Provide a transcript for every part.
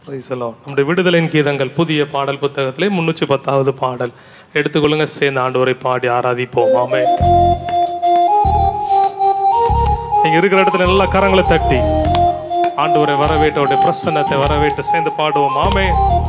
Praise the Lord. நம்முடைய விடுதலின் கீதங்கள் புதிய பாடல் புத்தகத்திலே முன்னூற்றி பத்தாவது பாடல் எடுத்துக்கொள்ளுங்க சேர்ந்து ஆண்டவரை பாடி ஆராதிப்போம் ஆமே நீங்க இருக்கிற இடத்துல நல்லா கரங்களை தட்டி ஆண்டவரை வரவேற்று அவருடைய பிரசன்னத்தை வரவேற்று சேர்ந்து பாடுவோம் ஆமே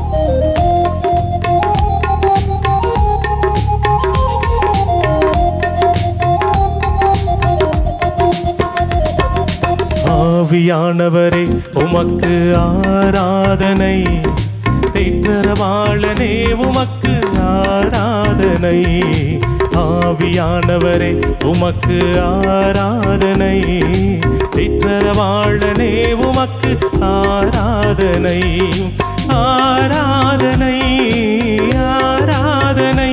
ஆவியானவரே உமக்கு ஆராதனை தேற்றரவாளனே உமக்கு ஆராதனை ஆவியானவரே உமக்கு ஆராதனை தேற்றரவாளனே உமக்கு ஆராதனை ஆராதனை ஆராதனை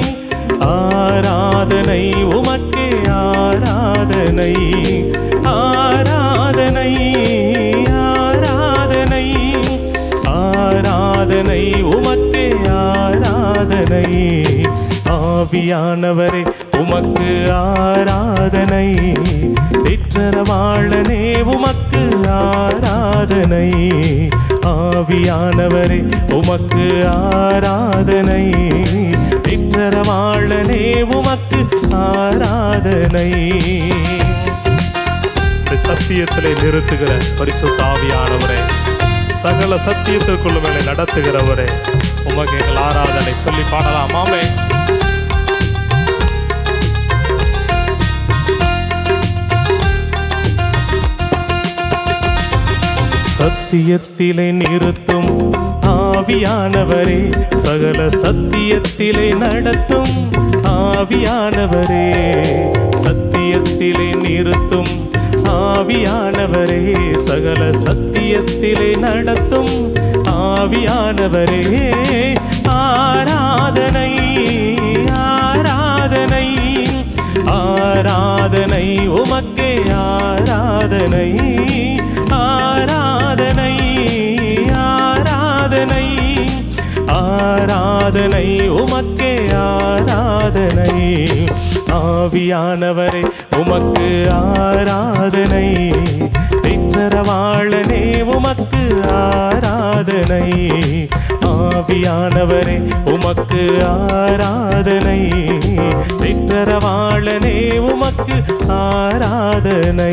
ஆராதனை உமக்கே ஆராதனை ஆராதனை ஆராதனை ஆராதனை உமக்கே ஆராதனை ஆவியானவரே உமக்கு ஆராதனை திற்றரவாளனே உமக்கு ஆராதனை ஆவியானவரே உமக்கு ஆராதனை திற்றரவாளனே உமக்கு ஆராதனை இந்த சத்தியத்திலே நிறுத்துகிற பரிசுத்த ஆவியானவரே சகல சத்தியத்திற்குள்ளும் என்னை நடத்துகிறவரே உமக்கு எங்கள் ஆராதனை சொல்லி பாடலாம் ஆமே சத்தியத்திலே நிறுத்தும் ஆவியானவரே சகல சத்தியத்திலே நடத்தும் ஆவியானவரே சத்தியத்திலே நிறுத்தும் ஆவியானவரே சகல சத்தியத்திலே நடத்தும் ஆவியானவரே ஆராதனை ஆராதனை ஆராதனை உமக்கே ஆராதனை ஆராதனை ஆராதனை ஆராதனை உமக்கே ஆராதனை ஆவியானவரே உமக்கு ஆராதனை திற்றரவாளனே உமக்கு ஆராதனை ஆவியானவரே உமக்கு ஆராதனை திற்றரவாளனே உமக்கு ஆராதனை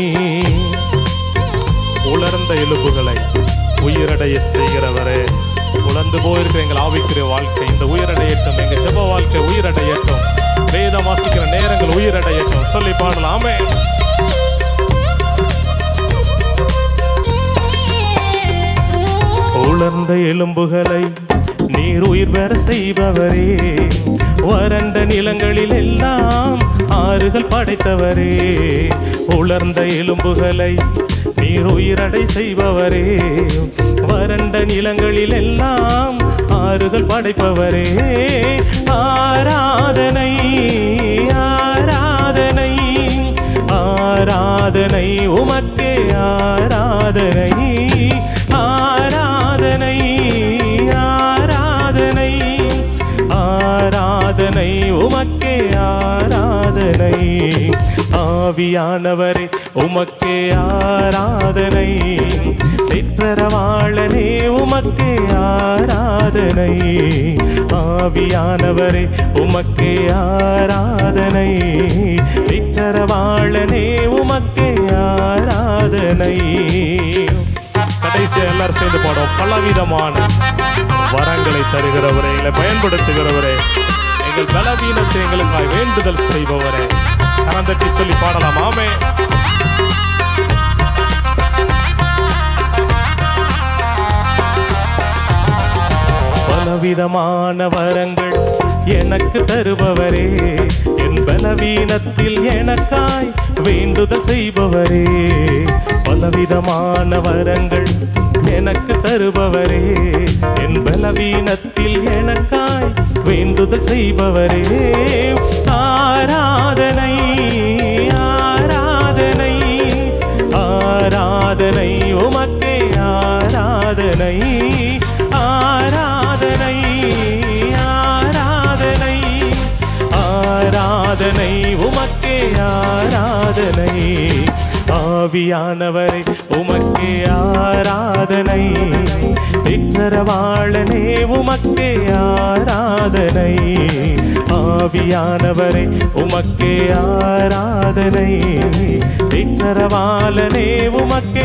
உலர்ந்த எலும்புகளை உயிரடைய செய்கிறவரே உலர்ந்து போயிருக்கிற எங்கள் ஆவிக்குரிய வாழ்க்கை இந்த உயிரடையட்டும் எங்க ஜெப வாழ்க்கை உயிரடையட்டும் வேதம் வாசிக்கிற நேரங்கள் உயிரடையட்டும் சொல்லி பாடலாமே உலர்ந்த எலும்புகளை நீர் உயிர் பெற செய்பவரே வறண்ட நிலங்களில் எல்லாம் ஆறுகள் படைத்தவரே உலர்ந்த எலும்புகளை நீர் உயிரடை செய்பவரே வறண்ட நிலங்களில் எல்லாம் ஆறுகள் படைப்பவரே ஆராதனை ஆராதனை ஆராதனை உமக்கே ஆராதனை ஆராதனை ஆராதனை ஆராதனை உமக்கே ஆராதனை ஆவியானவரே உமக்கே ஆராதனை திற்றரவாளனே உமக்கே ஆராதனை ஆவியானவரே உமக்கே ஆராதனை திற்றரவாளனே உமக்கே ஆராதனை கடைசி எல்லாரும் சேர்ந்து பாடுவோம் பலவிதமான வரங்களை தருகிறவரே எங்களை பயன்படுத்துகிறவரே எங்கள் பலவீனத்தை எங்களுக்காய் வேண்டுதல் செய்பவரே கரந்தட்டி சொல்லி பாடலாம் ஆமே பலவிதமான வரங்கள் எனக்கு தருபவரே என் பலவீனத்தில் எனக்காய் வேண்டுதல் செய்பவரே பலவிதமான வரங்கள் எனக்கு தருபவரே என் பலவீனத்தில் எனக்காய் வேண்டுதல் செய்பவரே ஆராதனை ஆராதனை ஆராதனை உமக்கே ஆராதனை ஆராதனை ஆராதனை ஆராதனை உமக்கே ஆராதனை ஆவி ஆவியானவரே உமக்கே ஆராதனை நிற்றரவாளனே உமக்கே ஆராதனை ஆவியானவரே உமக்கே ஆராதனை நிற்றரவாளனே உமக்கே